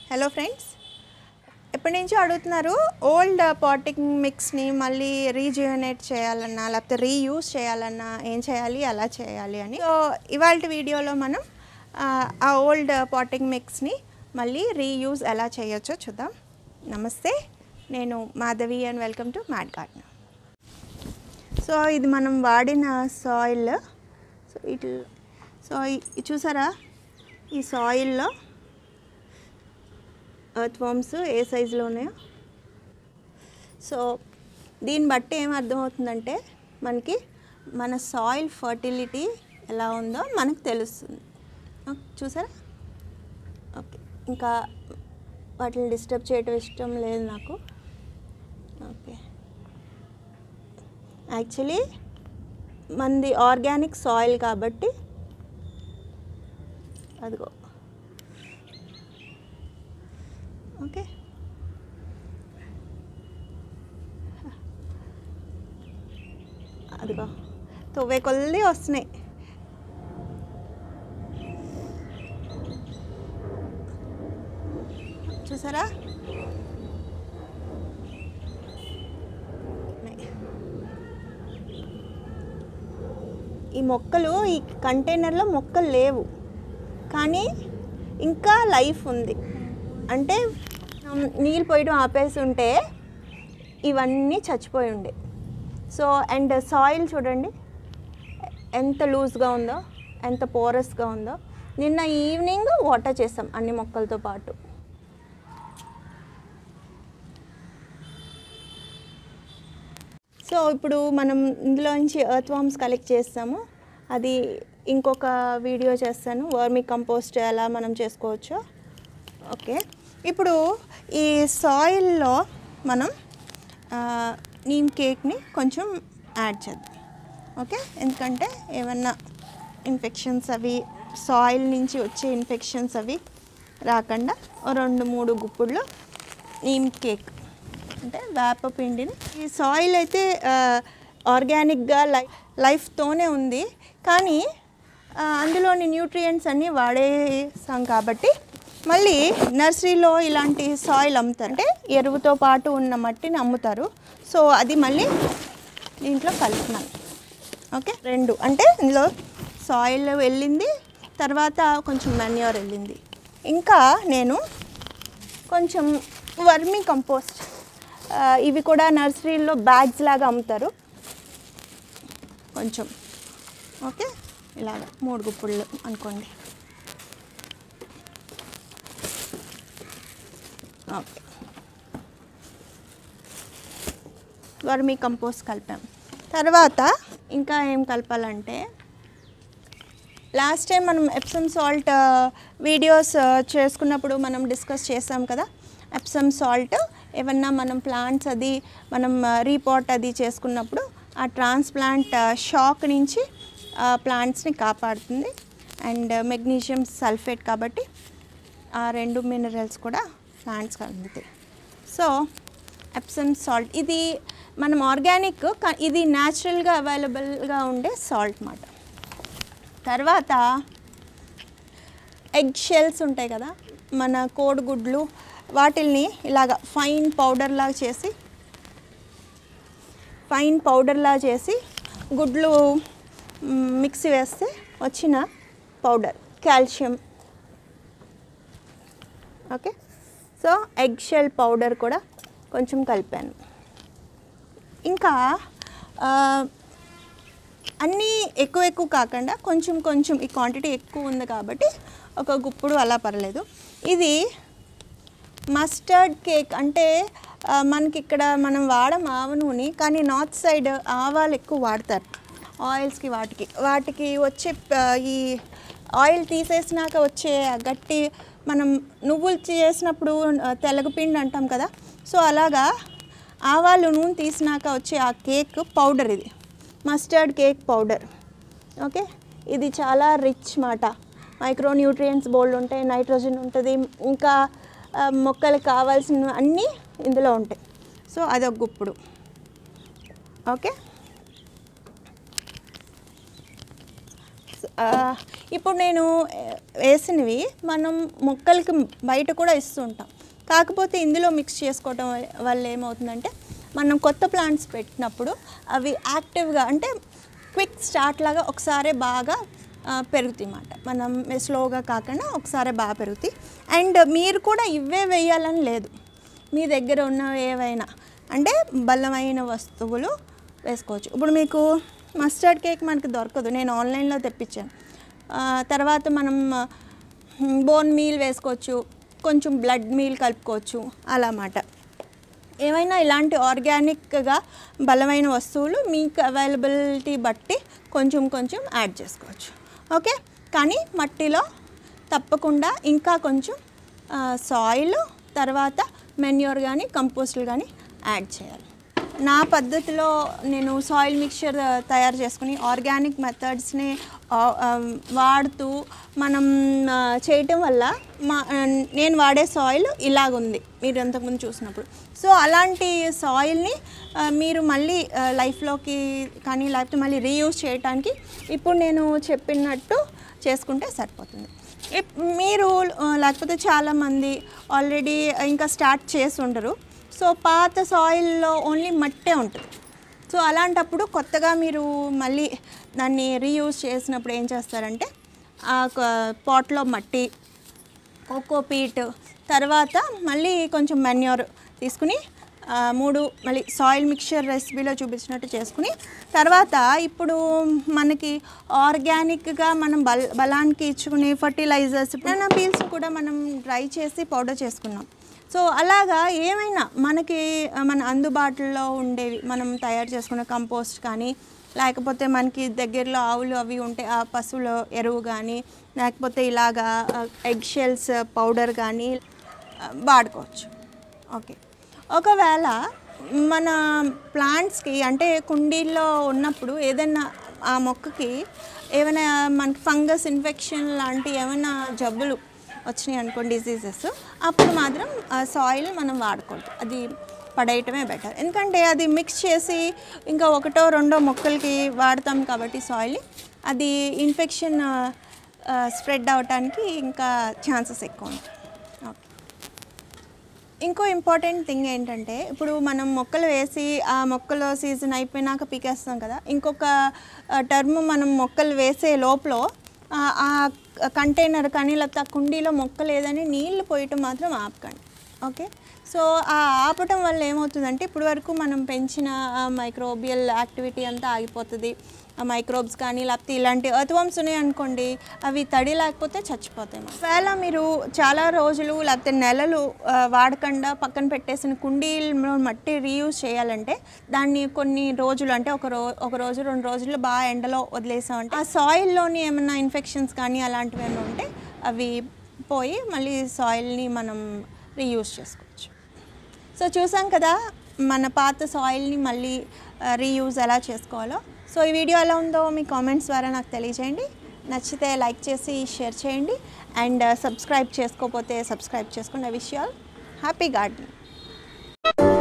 hello friends ఎప్పటి నుంచో అడుగుతున్నారు ఓల్డ్ పాటింగ్ మిక్స్ని మళ్ళీ రీజ్యూనేట్ చేయాలన్నా లేకపోతే రీయూస్ చేయాలన్నా ఏం చేయాలి అలా చేయాలి అని సో ఇవాళ వీడియోలో మనం ఆ, ఆ ఓల్డ్ పాటింగ్ మిక్స్ని మళ్ళీ రీయూజ్ ఎలా చేయొచ్చో చూద్దాం నమస్తే నేను Madhavi and welcome to mad garden so ఇది మనం వాడిన సాయిల్ సో ఇట్ సో ఇది చూసారా ఈ సాయిల్లో ఎర్త్ వామ్స్ ఏ సైజులో ఉన్నాయో సో దీన్ని బట్టి ఏం అర్థమవుతుందంటే మనకి మన సాయిల్ ఫర్టిలిటీ ఎలా ఉందో మనకు తెలుస్తుంది ఓకే, చూసారా ఓకే ఇంకా వాటిని డిస్టర్బ్ చేయటం ఇష్టం లేదు నాకు ఓకే యాక్చువల్లీ మనది ఆర్గానిక్ సాయిల్ కాబట్టి అదిగో ఓకే అదిగో తొవ్వే కొద్ది వస్తున్నాయి చూసారా ఈ మొక్కలు ఈ కంటైనర్లో మొక్కలు లేవు కానీ ఇంకా లైఫ్ ఉంది అంటే ఉమ్, నీళ్ళు పోయడం ఆపేసి ఉంటే ఇవన్నీ చచ్చిపోయి ఉండే సో అండ్ సాయిల్ చూడండి ఎంత లూజ్గా ఉందో ఎంత పోరస్గా ఉందో నిన్న ఈవినింగ్ వాటర్ చేసాం అన్ని మొక్కలతో పాటు సో ఇప్పుడు మనం ఇందులో నుంచి ఎర్త్ వామ్స్ కలెక్ట్ చేస్తాము అది ఇంకొక వీడియో చేస్తాను వర్మి కంపోస్ట్ ఎలా మనం చేసుకోవచ్చో ఓకే ఇప్పుడు ఈ సాయిల్లో మనం ఆ, నీమ్ కేక్ని కొంచెం యాడ్ చేద్దాం ఓకే ఎందుకంటే ఏమన్నా ఇన్ఫెక్షన్స్ అవి సాయిల్ నుంచి వచ్చే ఇన్ఫెక్షన్స్ అవి రాకుండా ఓ రెండు మూడు గుప్పుళ్ళు నీమ్ కేక్ అంటే వేప పిండిని ఈ సాయిల్ అయితే ఆర్గానిక్గా లై లైఫ్తోనే ఉంది కానీ ఆ, అందులోని న్యూట్రియంట్స్ అన్నీ వాడేసాం కాబట్టి మళ్ళీ నర్సరీలో ఇలాంటి సాయిల్ అమ్ముతారు అంటే ఎరువుతో పాటు ఉన్న మట్టిని అమ్ముతారు సో అది మళ్ళీ దీంట్లో కలుపుతున్నాను ఓకే రెండు అంటే ఇందులో సాయిల్ వెళ్ళింది తర్వాత కొంచెం మెన్యూర్ వెళ్ళింది ఇంకా నేను కొంచెం వర్మీ కంపోస్ట్ ఆ, ఇవి కూడా నర్సరీలో బ్యాగ్స్ లాగా అమ్ముతారు కొంచెం ఓకే ఇలాగ మూడు గుప్పుళ్ళు అనుకోండి ఓకే వర్మీ కంపోస్ట్ కలిపాం తర్వాత ఇంకా ఏం కలపాలంటే లాస్ట్ టైం మనం ఎప్సమ్ సాల్ట్ వీడియోస్ చేసుకున్నప్పుడు మనం డిస్కస్ చేసాం కదా ఎప్సమ్ సాల్ట్ ఏమన్నా మనం ప్లాంట్స్ అది మనం రీపోర్ట్ అది చేసుకున్నప్పుడు ఆ ట్రాన్స్ప్లాంట్ షాక్ నుంచి ప్లాంట్స్ని కాపాడుతుంది అండ్ మెగ్నీషియం సల్ఫేట్ కాబట్టి ఆ రెండు మినరల్స్ కూడా ప్లాంట్స్కి అందుతాయి సో ఎప్సమ్ సాల్ట్ ఇది మనం ఆర్గానిక్ కా- ఇది న్యాచురల్గా అవైలబుల్గా ఉండే సాల్ట్ మాట తర్వాత ఎగ్ షెల్స్ ఉంటాయి కదా మన కోడిగుడ్లు వాటిల్ని ఇలాగ ఫైన్ పౌడర్ లాగా చేసి ఫైన్ పౌడర్ లాగా చేసి గుడ్లు మ్, మిక్సీ వేస్తే వచ్చిన powder calcium okay so egg shell powder కూడా కొంచెం కలిపాను ఇంకా ఆ, అన్నీ ఎక్కువ ఎక్కువ కాకుండా కొంచెం కొంచెం ఈ క్వాంటిటీ ఎక్కువ ఉంది కాబట్టి ఒక గుప్పుడు అలా పర్లేదు ఇది మస్టర్డ్ కేక్ అంటే ఆ, మనకి ఇక్కడ మనం వాడం ఆవ నూనె కానీ నార్త్ సైడ్ ఆవాలు ఎక్కువ వాడతారు ఆయిల్స్కి వాటికి వాటికి వచ్చే ఆ, ఈ ఆయిల్ తీసేసినాక వచ్చే ఆ గట్టి మనం నువ్వులు చేసినప్పుడు ఆ, తెలగపిండి అంటాం కదా సో అలాగా ఆవాలు నూనె తీసినాక వచ్చే ఆ కేక్ పౌడర్ ఇది మస్టర్డ్ కేక్ పౌడర్ ఓకే ఇది చాలా రిచ్ మాట మైక్రో న్యూట్రియంట్స్ బోల్డ్ ఉంటాయి నైట్రోజన్ ఉంటుంది ఇంకా ఆ, మొక్కలకు కావాల్సిన అన్నీ ఇందులో ఉంటాయి సో అదొక గుప్పుడు ఓకే సో ఆ, ఇప్పుడు నేను ఆ, వేసినవి మనం మొక్కలకి బయట కూడా ఇస్తుంటాం కాకపోతే ఇందులో మిక్స్ చేసుకోవటం వల్ల- వల్ల ఏమవుతుందంటే మనం కొత్త ప్లాంట్స్ పెట్టినప్పుడు అవి యాక్టివ్గా అంటే క్విక్ స్టార్ట్ లాగా ఒకసారి బాగా ఆ, పెరుగుతాయి అన్నమాట మనం స్లోగా కాకుండా ఒకసారి బాగా పెరుగుతాయి అండ్ మీరు కూడా ఇవే వేయాలని లేదు మీ దగ్గర ఉన్న ఏవైనా అంటే బలమైన వస్తువులు వేసుకోవచ్చు ఇప్పుడు మీకు మస్టర్డ్ కేక్ మనకి దొరకదు నేను ఆన్లైన్లో తెప్పించాను ఆ, తర్వాత మనం బోన్ మీల్ వేసుకోవచ్చు కొంచెం బ్లడ్ మీల్ కలుపుకోవచ్చు అలా అన్నమాట ఏమైనా ఇలాంటి ఆర్గానిక్గా బలమైన వస్తువులు మీకు అవైలబిలిటీ బట్టి కొంచెం కొంచెం యాడ్ చేసుకోవచ్చు ఓకే కానీ మట్టిలో తప్పకుండా ఇంకా కొంచెం సాయిల్ తర్వాత మెన్యూర్ కానీ కంపోస్టులు కానీ యాడ్ చేయాలి నా పద్ధతిలో నేను సాయిల్ మిక్చర్ తయారు చేసుకుని ఆర్గానిక్ మెథడ్స్ని వాడుతూ మనం ఆ, చేయటం వల్ల మా ఆ, నేను వాడే సాయిల్ ఇలాగుంది మీరు ఇంతకుముందు చూసినప్పుడు సో అలాంటి సాయిల్ని ఆ, మీరు మళ్ళీ ఆ, లైఫ్లోకి కానీ లేకపోతే మళ్ళీ రీయూజ్ చేయడానికి ఇప్పుడు నేను చెప్పినట్టు చేసుకుంటే సరిపోతుంది ఇప్- మీరు ఆ, లేకపోతే చాలామంది ఆల్రెడీ ఇంకా స్టార్ట్ చేసి ఉండరు సో పాత సాయిల్లో ఓన్లీ మట్టే ఉంటుంది సో అలాంటప్పుడు కొత్తగా మీరు మళ్ళీ దాన్ని రీయూజ్ చేసినప్పుడు ఏం చేస్తారంటే ఆ పాట్లో మట్టి కోకోపీట్ తర్వాత మళ్ళీ కొంచెం మెన్యూర్ తీసుకుని ఆ, మూడు మళ్ళీ సాయిల్ మిక్చర్ రెసిపీలో చూపించినట్టు చేసుకుని తర్వాత ఇప్పుడు మనకి ఆర్గానిక్గా మనం బల్ బలానికి ఇచ్చుకునే ఫర్టిలైజర్స్ బనానా పీల్స్ కూడా మనం డ్రై చేసి పౌడర్ చేసుకున్నాం సో అలాగా ఏమైనా మనకి ఆ, మన అందుబాటులో ఉండేవి మనం తయారు చేసుకున్న కంపోస్ట్ కానీ లేకపోతే మనకి దగ్గరలో ఆవులు అవి ఉంటే ఆ పశువుల ఎరువు కానీ లేకపోతే ఇలాగా ఎగ్ షెల్స్ పౌడర్ కానీ ఆ, వాడుకోవచ్చు ఓకే ఒకవేళ మన ప్లాంట్స్కి అంటే కుండీల్లో ఉన్నప్పుడు ఏదైనా ఆ మొక్కకి ఏమైనా మనకి ఫంగస్ ఇన్ఫెక్షన్ లాంటి ఏమైనా జబ్బులు వచ్చినాయి అనుకోండి డిసీజెస్ అప్పుడు మాత్రం సాయిల్ మనం వాడకూడదు అది పడేయటమే బెటర్ ఎందుకంటే అది మిక్స్ చేసి ఇంకా ఒకటో రెండో మొక్కలకి వాడతాం కాబట్టి సాయిల్ అది ఇన్ఫెక్షన్ స్ప్రెడ్ అవటానికి ఇంకా ఛాన్సెస్ ఎక్కువ ఉంటాయి ఓకే ఇంకో ఇంపార్టెంట్ థింగ్ ఏంటంటే ఇప్పుడు మనం మొక్కలు వేసి ఆ మొక్కలు సీజన్ అయిపోయినాక పీకేస్తాం కదా ఇంకొక టర్మ్ మనం మొక్కలు వేసే లోపల ఆ, ఆ కంటైనర్ కానీ లేకపోతే ఆ కుండీలో మొక్కలు ఏదని నీళ్లు పోయటం మాత్రం ఆపకండి ఓకే సో ఆ ఆపటం వల్ల ఏమవుతుందంటే ఇప్పుడు వరకు మనం పెంచిన మైక్రోబియల్ యాక్టివిటీ అంతా ఆగిపోతుంది ఆ మైక్రోబ్స్ కానీ లేకపోతే ఇలాంటి అర్త్వామ్స్ ఉన్నాయి అనుకోండి అవి తడి లేకపోతే చచ్చిపోతాయి ఒకవేళ మీరు చాలా రోజులు లేకపోతే నెలలు ఆ, వాడకుండా పక్కన పెట్టేసిన కుండీలో మట్టి రీయూజ్ చేయాలంటే దాన్ని కొన్ని రోజులు అంటే ఒక రో ఒక రోజు రెండు రోజులు బాగా ఎండలో వదిలేసామంటే ఆ సాయిల్లోని ఏమైనా ఇన్ఫెక్షన్స్ కానీ అలాంటివి ఏమైనా ఉంటే అవి పోయి మళ్ళీ సాయిల్ని మనం రీయూజ్ చేసుకోవచ్చు సో చూసాం కదా మన పాత సాయిల్ని మళ్ళీ రీయూజ్ ఎలా చేసుకోవాలో సో ఈ వీడియో ఎలా ఉందో మీ కామెంట్స్ ద్వారా నాకు తెలియజేయండి నచ్చితే లైక్ చేసి షేర్ చేయండి అండ్ సబ్స్క్రైబ్ చేసుకోకపోతే సబ్స్క్రైబ్ చేసుకోండి I wish you all happy garden